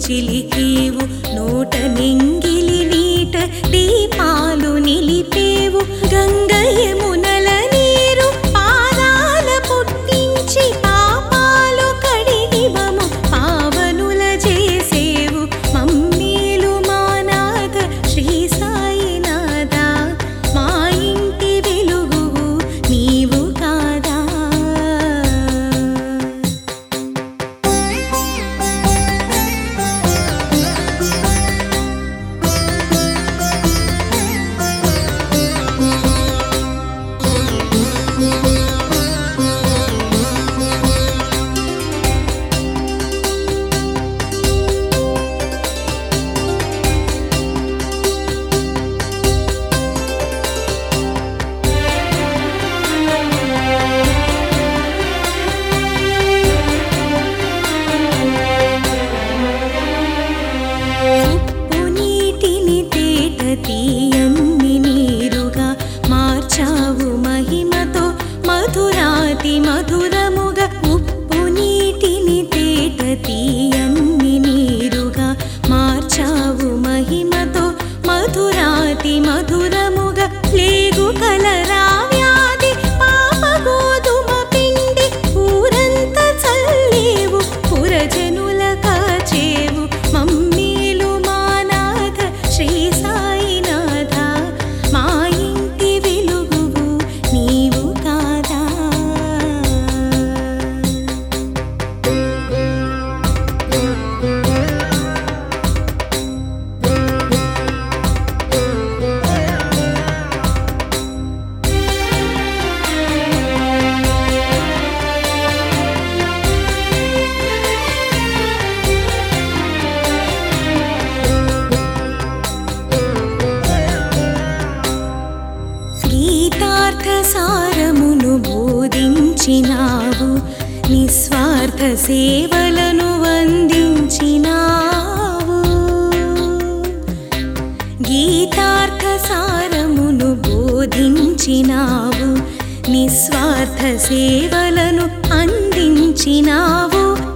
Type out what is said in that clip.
చిలికేవు నోట నింగిలి నీట దీపాలు నిలిపేవు గంగయమునల నీరు పాదాల పుట్టించి పాపాలు కడిగివము పావనుల చేసేవు మమ్మీలు మానాథ శ్రీ సాయినాథ మా ఇంటి వెలుగు నీవు కాదా ఉప్పు నీటిని తేట తీయన్ని నీరుగా మార్చావు మహిమతో మధురాతి మధురముగా ఉప్పు నీటిని తేట తీయన్ని నీరుగా మార్చావు మహిమతో మధురాతి మధురముగా లేగు కలరా వ్యాధి పాప గోధుమ పిండి ఊరంత చల్లేవు పురజనుల కాచేవు మమ్మీలు మానాథ శ్రీ సాయినాథ మా ఇంటి వెలుగువు నీవు కాదా గీతార్థ సారమును బోధించినావు నిస్వార్థ సేవలను అందించినావు గీతార్థ సారమును బోధించినావు నిస్వార్థ సేవలను అందించినావు